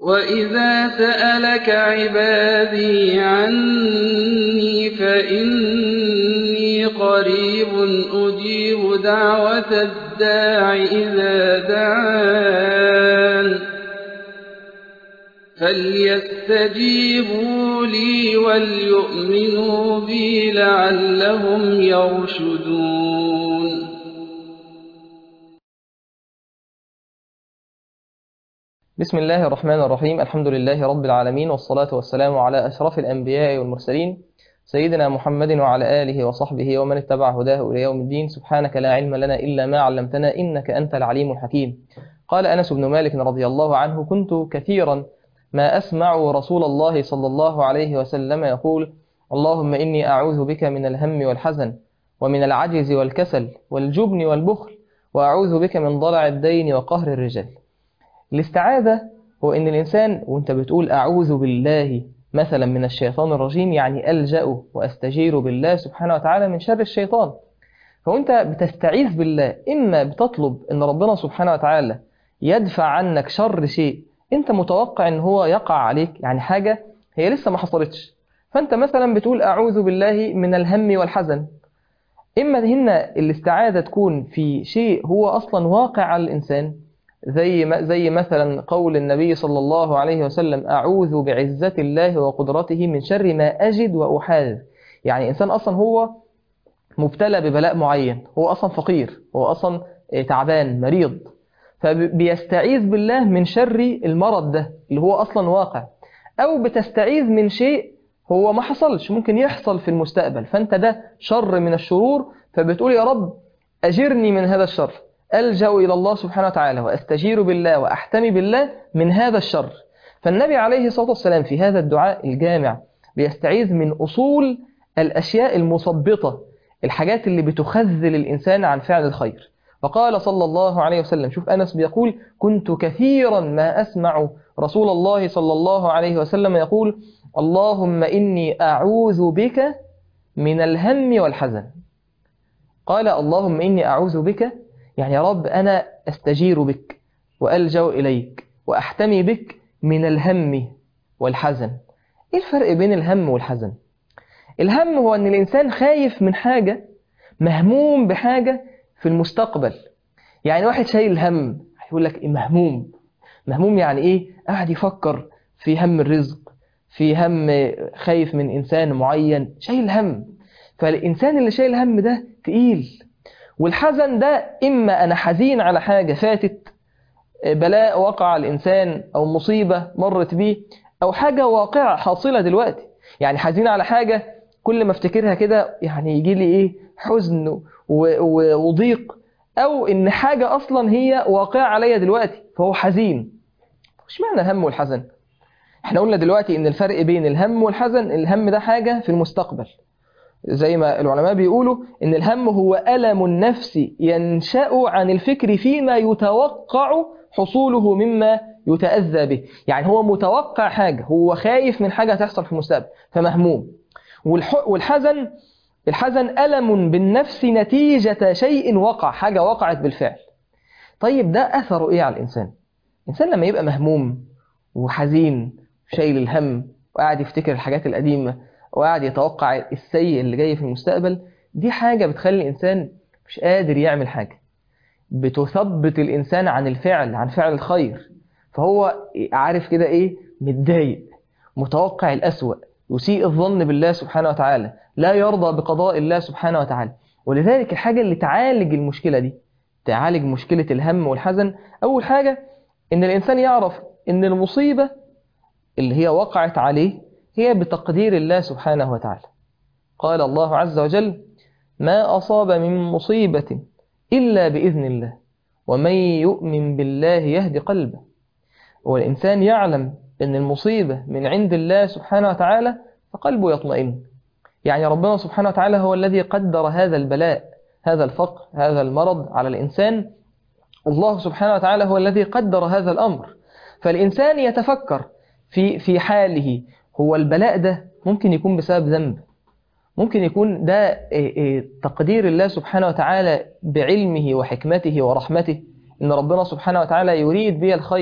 وَإِذَا سَأَلَكَ عِبَادِي عَنِّي فَإِنِّي قَرِيبٌ أُجِيبُ دَعْوَةَ الدَّاعِ إِذَا دَعَانِ فَلْيَسْتَجِيبُوا لِي وَلْيُؤْمِنُوا بِي لَعَلَّهُمْ يَرْشُدُونَ بسم الله الرحمن الرحيم الحمد لله رب العالمين والصلاة والسلام على أشرف الأنبياء والمرسلين سيدنا محمد وعلى آله وصحبه ومن اتبع هداه إلى يوم الدين سبحانك لا علم لنا إلا ما علمتنا إنك أنت العليم الحكيم قال أنس بن مالك رضي الله عنه كنت كثيرا ما أسمع رسول الله صلى الله عليه وسلم يقول اللهم إني أعوذ بك من الهم والحزن ومن العجز والكسل والجبن والبخل وأعوذ بك من ضلع الدين وقهر الرجال الاستعاذة هو إن الإنسان وأنت بتقول أعوذ بالله مثلا من الشيطان الرجيم يعني ألجأ وأستجير بالله سبحانه وتعالى من شر الشيطان فأنت بتستعيذ بالله إما بتطلب أن ربنا سبحانه وتعالى يدفع عنك شر شيء أنت متوقع أن هو يقع عليك يعني حاجة هي لسه ما حصلتش فأنت مثلا بتقول أعوذ بالله من الهم والحزن إما هنا الاستعاذة تكون في شيء هو أصلا واقع على الإنسان زي زي مثلا قول النبي صلى الله عليه وسلم أعوذ بعزة الله وقدرته من شر ما أجد وأحاذ يعني إنسان أصلا هو مبتلى ببلاء معين هو أصلا فقير هو أصلا تعبان مريض فبيستعيذ بالله من شر المرض ده اللي هو أصلا واقع أو بتستعيذ من شيء هو ما حصلش ممكن يحصل في المستقبل فأنت ده شر من الشرور فبتقول يا رب أجرني من هذا الشر ألجأ إلى الله سبحانه وتعالى وأستجير بالله وأحتمي بالله من هذا الشر فالنبي عليه الصلاة والسلام في هذا الدعاء الجامع بيستعيذ من أصول الأشياء المثبطة الحاجات اللي بتخذل الإنسان عن فعل الخير فقال صلى الله عليه وسلم شوف أنس بيقول كنت كثيرا ما أسمع رسول الله صلى الله عليه وسلم يقول اللهم إني أعوذ بك من الهم والحزن قال اللهم إني أعوذ بك يعني يا رب أنا أستجير بك وألجأ إليك وأحتمي بك من الهم والحزن إيه الفرق بين الهم والحزن؟ الهم هو أن الإنسان خايف من حاجة مهموم بحاجة في المستقبل يعني واحد شايل هم يقول لك إيه مهموم مهموم يعني إيه؟ قاعد يفكر في هم الرزق في هم خايف من إنسان معين شايل هم فالإنسان اللي شايل هم ده تقيل والحزن ده إما أنا حزين على حاجة فاتت بلاء وقع على الإنسان أو مصيبة مرت بيه أو حاجة واقعة حاصلة دلوقتي يعني حزين على حاجة كل ما افتكرها كده يعني يجي لي إيه حزن وضيق أو إن حاجة أصلا هي واقعة عليا دلوقتي فهو حزين مش معنى الهم والحزن احنا قلنا دلوقتي إن الفرق بين الهم والحزن الهم ده حاجة في المستقبل زي ما العلماء بيقولوا ان الهم هو ألم النفس ينشأ عن الفكر فيما يتوقع حصوله مما يتأذى به يعني هو متوقع حاجة هو خايف من حاجة تحصل في المستقبل فمهموم والحزن الحزن ألم بالنفس نتيجة شيء وقع حاجة وقعت بالفعل طيب ده أثره إيه على الإنسان الإنسان لما يبقى مهموم وحزين شايل الهم وقاعد يفتكر الحاجات القديمة وقاعد يتوقع السيء اللي جاي في المستقبل دي حاجة بتخلي الإنسان مش قادر يعمل حاجة بتثبت الإنسان عن الفعل عن فعل الخير فهو عارف كده إيه متضايق متوقع الأسوأ يسيء الظن بالله سبحانه وتعالى لا يرضى بقضاء الله سبحانه وتعالى ولذلك الحاجة اللي تعالج المشكلة دي تعالج مشكلة الهم والحزن أول حاجة إن الإنسان يعرف إن المصيبة اللي هي وقعت عليه هي بتقدير الله سبحانه وتعالى قال الله عز وجل ما أصاب من مصيبة إلا بإذن الله ومن يؤمن بالله يهدي قلبه والإنسان يعلم أن المصيبة من عند الله سبحانه وتعالى فقلبه يطمئن يعني ربنا سبحانه وتعالى هو الذي قدر هذا البلاء هذا الفقر هذا المرض على الإنسان الله سبحانه وتعالى هو الذي قدر هذا الأمر فالإنسان يتفكر في في حاله هو البلاء ده ممكن يكون بسبب ذنب ممكن يكون ده تقدير الله سبحانه وتعالى بعلمه وحكمته ورحمته إن ربنا سبحانه وتعالى يريد بي الخير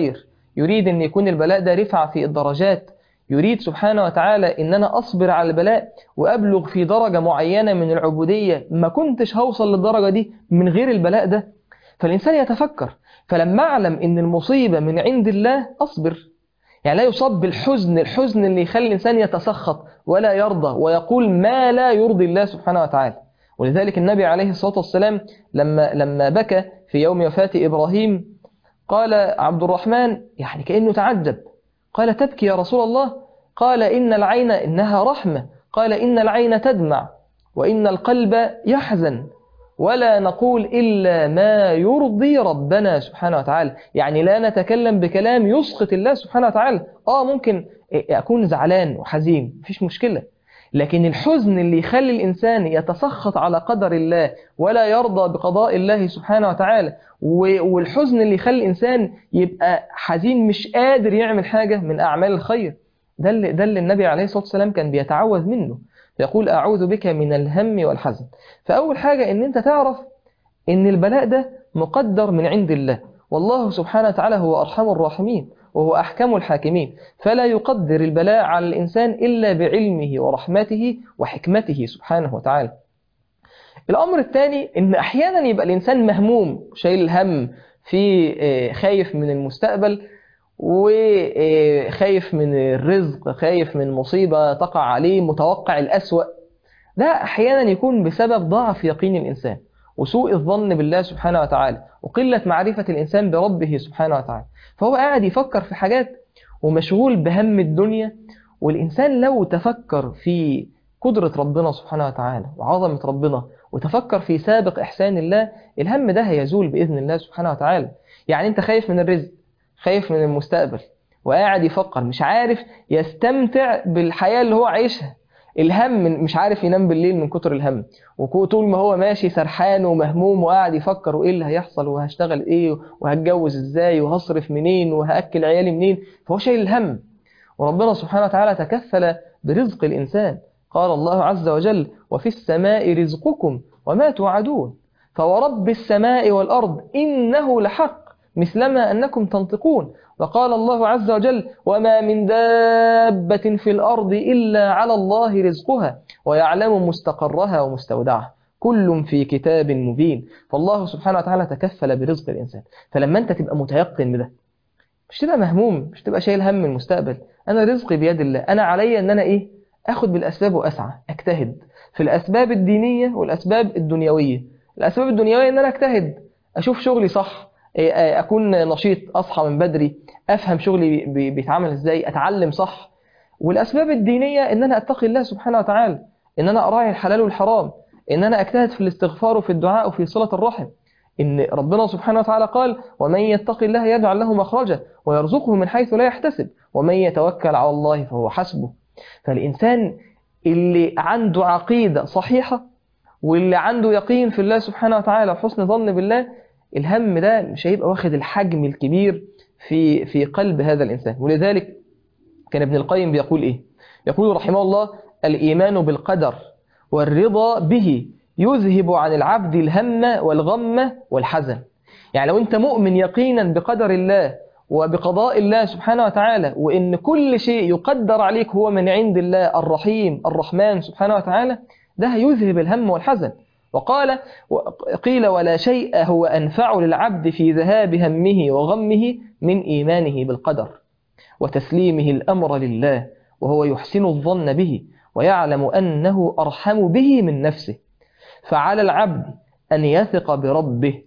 يريد أن يكون البلاء ده رفع في الدرجات يريد سبحانه وتعالى ان انا اصبر على البلاء وابلغ في درجة معينة من العبودية ما كنتش هوصل للدرجة دي من غير البلاء ده فالانسان يتفكر فلما اعلم ان المصيبة من عند الله اصبر يعني لا يصاب بالحزن الحزن اللي يخلي الانسان يتسخط ولا يرضى ويقول ما لا يرضي الله سبحانه وتعالى ولذلك النبي عليه الصلاة والسلام لما لما بكى في يوم وفاة ابراهيم قال عبد الرحمن يعني كأنه تعجب قال تبكي يا رسول الله قال إن العين إنها رحمة قال إن العين تدمع وإن القلب يحزن ولا نقول إلا ما يرضي ربنا سبحانه وتعالى يعني لا نتكلم بكلام يسخط الله سبحانه وتعالى آه ممكن أكون زعلان وحزين مفيش مشكلة لكن الحزن اللي يخلي الإنسان يتسخط على قدر الله ولا يرضى بقضاء الله سبحانه وتعالى والحزن اللي يخلي الإنسان يبقى حزين مش قادر يعمل حاجة من أعمال الخير ده اللي, ده اللي النبي عليه الصلاة والسلام كان بيتعوذ منه يقول أعوذ بك من الهم والحزن فأول حاجة أن أنت تعرف أن البلاء ده مقدر من عند الله والله سبحانه وتعالى هو أرحم الراحمين وهو أحكم الحاكمين فلا يقدر البلاء على الإنسان إلا بعلمه ورحمته وحكمته سبحانه وتعالى الأمر الثاني إن أحيانا يبقى الإنسان مهموم شايل الهم في خايف من المستقبل وخايف من الرزق خايف من مصيبة تقع عليه متوقع الأسوأ ده أحيانا يكون بسبب ضعف يقين الإنسان وسوء الظن بالله سبحانه وتعالى وقلة معرفة الإنسان بربه سبحانه وتعالى فهو قاعد يفكر في حاجات ومشغول بهم الدنيا والإنسان لو تفكر في قدرة ربنا سبحانه وتعالى وعظمة ربنا وتفكر في سابق إحسان الله الهم ده هيزول بإذن الله سبحانه وتعالى يعني أنت خايف من الرزق خايف من المستقبل وقاعد يفكر مش عارف يستمتع بالحياة اللي هو عايشها الهم مش عارف ينام بالليل من كتر الهم وطول ما هو ماشي سرحان ومهموم وقاعد يفكر وايه اللي هيحصل وهشتغل ايه وهتجوز ازاي وهصرف منين وهاكل عيالي منين فهو شايل الهم وربنا سبحانه وتعالى تكفل برزق الانسان قال الله عز وجل وفي السماء رزقكم وما توعدون فورب السماء والارض انه لحق مثلما أنكم تنطقون وقال الله عز وجل وما من دابة في الأرض إلا على الله رزقها ويعلم مستقرها ومستودعها كل في كتاب مبين فالله سبحانه وتعالى تكفل برزق الإنسان فلما أنت تبقى متيقن بده مش تبقى مهموم مش تبقى شايل هم المستقبل أنا رزقي بيد الله أنا علي أن أنا إيه أخد بالأسباب وأسعى أجتهد في الأسباب الدينية والأسباب الدنيوية الأسباب الدنيوية أن أنا أجتهد أشوف شغلي صح اكون نشيط اصحى من بدري افهم شغلي بيتعمل ازاي اتعلم صح والاسباب الدينيه ان انا اتقي الله سبحانه وتعالى ان انا اراعي الحلال والحرام ان انا اجتهد في الاستغفار وفي الدعاء وفي صله الرحم ان ربنا سبحانه وتعالى قال ومن يتقي الله يجعل له مخرجا ويرزقه من حيث لا يحتسب ومن يتوكل على الله فهو حسبه فالانسان اللي عنده عقيده صحيحه واللي عنده يقين في الله سبحانه وتعالى وحسن ظن بالله الهم ده مش هيبقى واخد الحجم الكبير في في قلب هذا الإنسان ولذلك كان ابن القيم بيقول إيه يقول رحمه الله الإيمان بالقدر والرضا به يذهب عن العبد الهم والغم والحزن يعني لو أنت مؤمن يقينا بقدر الله وبقضاء الله سبحانه وتعالى وإن كل شيء يقدر عليك هو من عند الله الرحيم الرحمن سبحانه وتعالى ده يذهب الهم والحزن وقال قيل ولا شيء هو أنفع للعبد في ذهاب همه وغمه من إيمانه بالقدر وتسليمه الأمر لله وهو يحسن الظن به ويعلم أنه أرحم به من نفسه فعلى العبد أن يثق بربه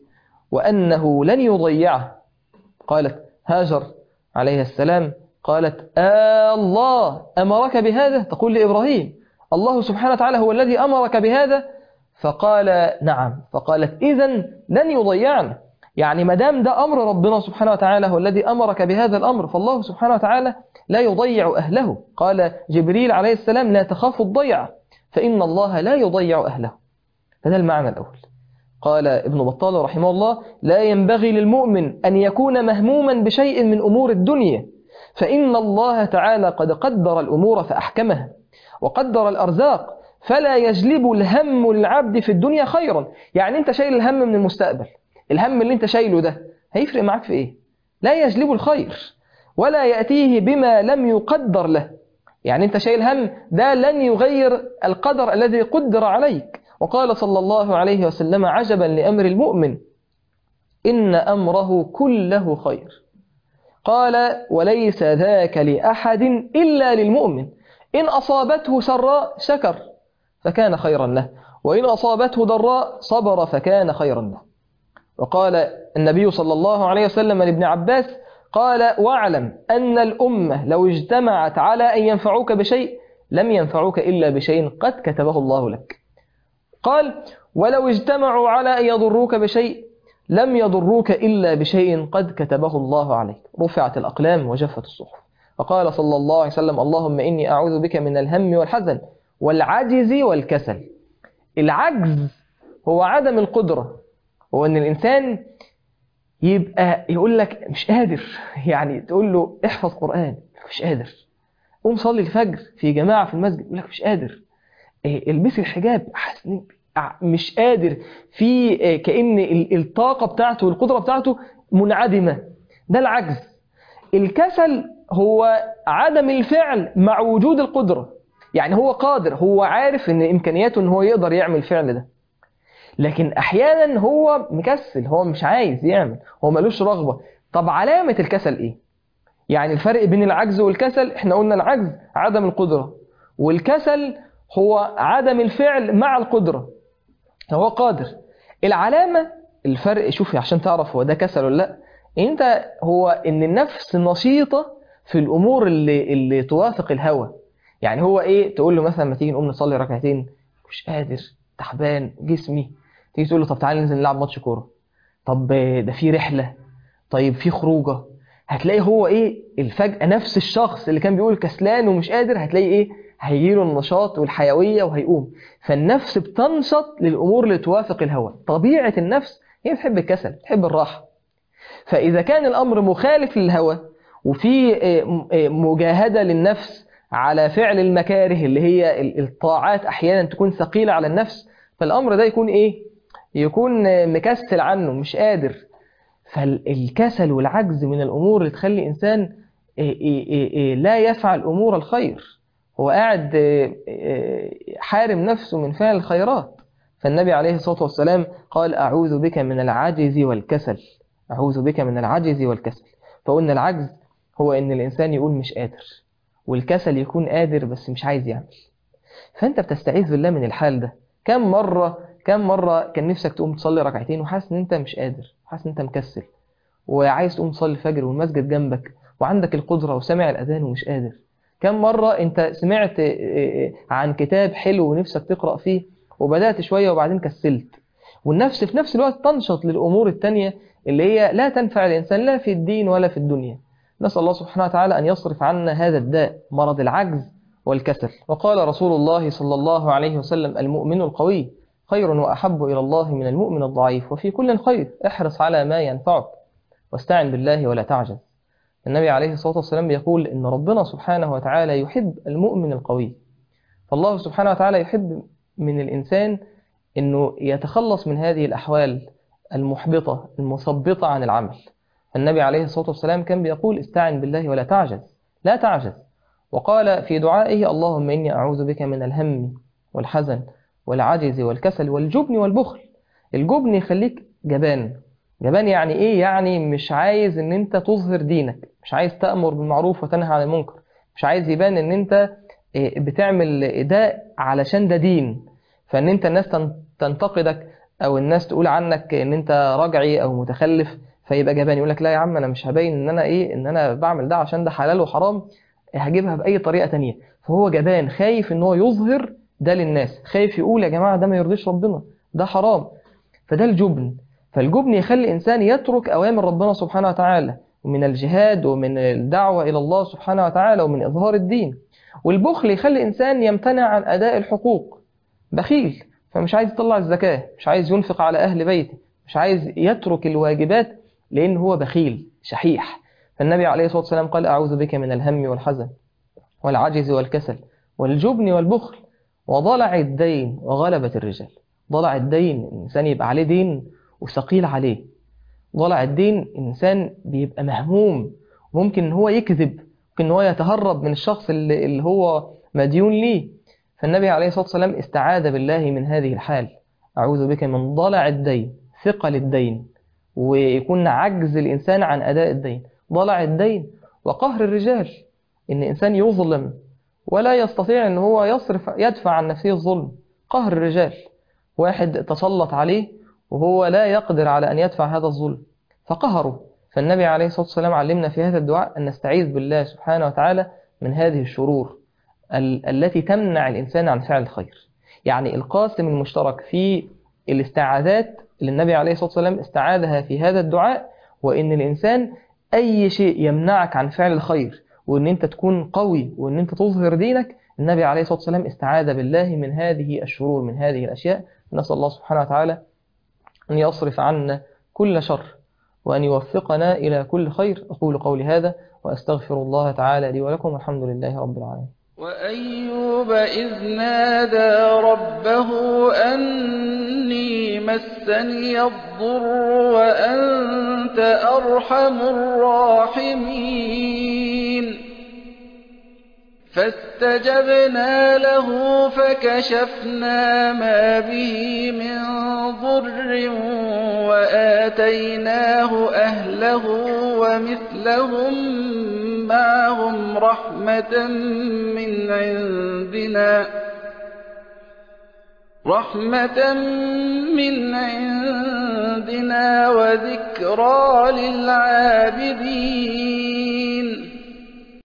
وأنه لن يضيعه قالت هاجر عليه السلام قالت آه الله أمرك بهذا تقول لإبراهيم الله سبحانه وتعالى هو الذي أمرك بهذا فقال نعم فقالت إذا لن يضيعنا يعني ما دام ده أمر ربنا سبحانه وتعالى هو الذي أمرك بهذا الأمر فالله سبحانه وتعالى لا يضيع أهله قال جبريل عليه السلام لا تخاف الضيع فإن الله لا يضيع أهله هذا المعنى الأول قال ابن بطال رحمه الله لا ينبغي للمؤمن أن يكون مهموما بشيء من أمور الدنيا فإن الله تعالى قد قدر الأمور فأحكمها وقدر الأرزاق فلا يجلب الهم العبد في الدنيا خيرا يعني انت شايل الهم من المستقبل الهم اللي انت شايله ده هيفرق معاك في ايه لا يجلب الخير ولا يأتيه بما لم يقدر له يعني أنت شايل هم ده لن يغير القدر الذي قدر عليك وقال صلى الله عليه وسلم عجبا لأمر المؤمن إن أمره كله خير قال وليس ذاك لأحد إلا للمؤمن إن أصابته سراء شكر فكان خيرا له وإن أصابته ضراء صبر فكان خيرا له وقال النبي صلى الله عليه وسلم لابن عباس قال واعلم أن الأمة لو اجتمعت على أن ينفعوك بشيء لم ينفعوك إلا بشيء قد كتبه الله لك قال ولو اجتمعوا على أن يضروك بشيء لم يضروك إلا بشيء قد كتبه الله عليك رفعت الأقلام وجفت الصحف فقال صلى الله عليه وسلم اللهم إني أعوذ بك من الهم والحزن والعجز والكسل العجز هو عدم القدرة هو أن الإنسان يبقى يقول لك مش قادر يعني تقول له احفظ قرآن مش قادر قوم صلي الفجر في جماعة في المسجد يقول لك مش قادر إيه البسي الحجاب حاسس مش قادر في إيه كأن الطاقة بتاعته والقدرة بتاعته منعدمة ده العجز الكسل هو عدم الفعل مع وجود القدرة يعني هو قادر هو عارف ان امكانياته ان هو يقدر يعمل الفعل ده لكن احيانا هو مكسل هو مش عايز يعمل هو ملوش رغبة طب علامة الكسل ايه يعني الفرق بين العجز والكسل احنا قلنا العجز عدم القدرة والكسل هو عدم الفعل مع القدرة هو قادر العلامة الفرق شوفي عشان تعرف هو ده كسل ولا لا انت هو ان النفس نشيطة في الامور اللي, اللي توافق الهوى يعني هو ايه تقول له مثلا ما تيجي نقوم نصلي ركعتين مش قادر تعبان جسمي تيجي تقول له طب تعالى ننزل نلعب ماتش كوره طب ده في رحله طيب في خروجه هتلاقي هو ايه الفجأة نفس الشخص اللي كان بيقول كسلان ومش قادر هتلاقي ايه هيجيله النشاط والحيوية وهيقوم فالنفس بتنشط للأمور اللي توافق الهوى طبيعة النفس هي بتحب الكسل بتحب الراحة فإذا كان الأمر مخالف للهوى وفي مجاهدة للنفس على فعل المكاره اللي هي الطاعات أحيانا تكون ثقيلة على النفس فالأمر ده يكون إيه؟ يكون مكسل عنه مش قادر فالكسل والعجز من الأمور اللي تخلي إنسان لا يفعل أمور الخير هو قاعد حارم نفسه من فعل الخيرات فالنبي عليه الصلاة والسلام قال أعوذ بك من العجز والكسل أعوذ بك من العجز والكسل فقلنا العجز هو إن الإنسان يقول مش قادر والكسل يكون قادر بس مش عايز يعمل فأنت بتستعيذ بالله من الحال ده كم مرة كم مرة كان نفسك تقوم تصلي ركعتين وحاسس ان انت مش قادر حاسس ان انت مكسل وعايز تقوم تصلي الفجر والمسجد جنبك وعندك القدرة وسامع الأذان ومش قادر كم مرة انت سمعت عن كتاب حلو ونفسك تقرأ فيه وبدأت شوية وبعدين كسلت والنفس في نفس الوقت تنشط للأمور التانية اللي هي لا تنفع الإنسان لا في الدين ولا في الدنيا نسأل الله سبحانه وتعالى أن يصرف عنا هذا الداء مرض العجز والكسل وقال رسول الله صلى الله عليه وسلم المؤمن القوي خير وأحب إلى الله من المؤمن الضعيف وفي كل خير احرص على ما ينفعك واستعن بالله ولا تعجز النبي عليه الصلاة والسلام يقول إن ربنا سبحانه وتعالى يحب المؤمن القوي فالله سبحانه وتعالى يحب من الإنسان أنه يتخلص من هذه الأحوال المحبطة المثبطة عن العمل النبي عليه الصلاة والسلام كان بيقول استعن بالله ولا تعجز لا تعجز وقال في دعائه اللهم إني أعوذ بك من الهم والحزن والعجز والكسل والجبن والبخل الجبن يخليك جبان جبان يعني ايه يعني مش عايز ان انت تظهر دينك مش عايز تأمر بالمعروف وتنهى عن المنكر مش عايز يبان ان انت بتعمل ده علشان ده دين فان انت الناس تنتقدك او الناس تقول عنك ان انت رجعي او متخلف فيبقى جبان يقول لك لا يا عم انا مش هبين ان انا ايه ان انا بعمل ده عشان ده حلال وحرام هجيبها باي طريقه تانية فهو جبان خايف ان هو يظهر ده للناس خايف يقول يا جماعه ده ما يرضيش ربنا ده حرام فده الجبن فالجبن يخلي الإنسان يترك أوامر ربنا سبحانه وتعالى ومن الجهاد ومن الدعوة إلى الله سبحانه وتعالى ومن إظهار الدين والبخل يخلي الإنسان يمتنع عن أداء الحقوق بخيل فمش عايز يطلع الزكاة مش عايز ينفق على أهل بيته مش عايز يترك الواجبات لأن هو بخيل شحيح فالنبي عليه الصلاة والسلام قال أعوذ بك من الهم والحزن والعجز والكسل والجبن والبخل وضلع الدين وغلبة الرجال ضلع الدين الإنسان يبقى عليه دين وثقيل عليه ضلع الدين إنسان بيبقى مهموم ممكن ان هو يكذب ممكن ان هو يتهرب من الشخص اللي, اللي هو مديون ليه فالنبي عليه الصلاة والسلام استعاذ بالله من هذه الحال أعوذ بك من ضلع الدين ثقل الدين ويكون عجز الإنسان عن أداء الدين ضلع الدين وقهر الرجال إن إنسان يظلم ولا يستطيع أن هو يصرف يدفع عن نفسه الظلم قهر الرجال واحد تسلط عليه وهو لا يقدر على أن يدفع هذا الظلم فقهره فالنبي عليه الصلاة والسلام علمنا في هذا الدعاء أن نستعيذ بالله سبحانه وتعالى من هذه الشرور ال التي تمنع الإنسان عن فعل الخير يعني القاسم المشترك في الاستعاذات اللي النبي عليه الصلاة والسلام استعاذها في هذا الدعاء وإن الإنسان أي شيء يمنعك عن فعل الخير وإن أنت تكون قوي وإن أنت تظهر دينك النبي عليه الصلاة والسلام استعاذ بالله من هذه الشرور من هذه الأشياء نسأل الله سبحانه وتعالى أن يصرف عنا كل شر وأن يوفقنا إلى كل خير أقول قولي هذا وأستغفر الله تعالى لي ولكم والحمد لله رب العالمين وأيوب إذ نادى ربه أني مسني الضر وأنت أرحم الراحمين فاستجبنا له فكشفنا ما به من ضر وآتيناه أهله ومثلهم معهم رحمة من عندنا رحمة من عندنا وذكرى للعابدين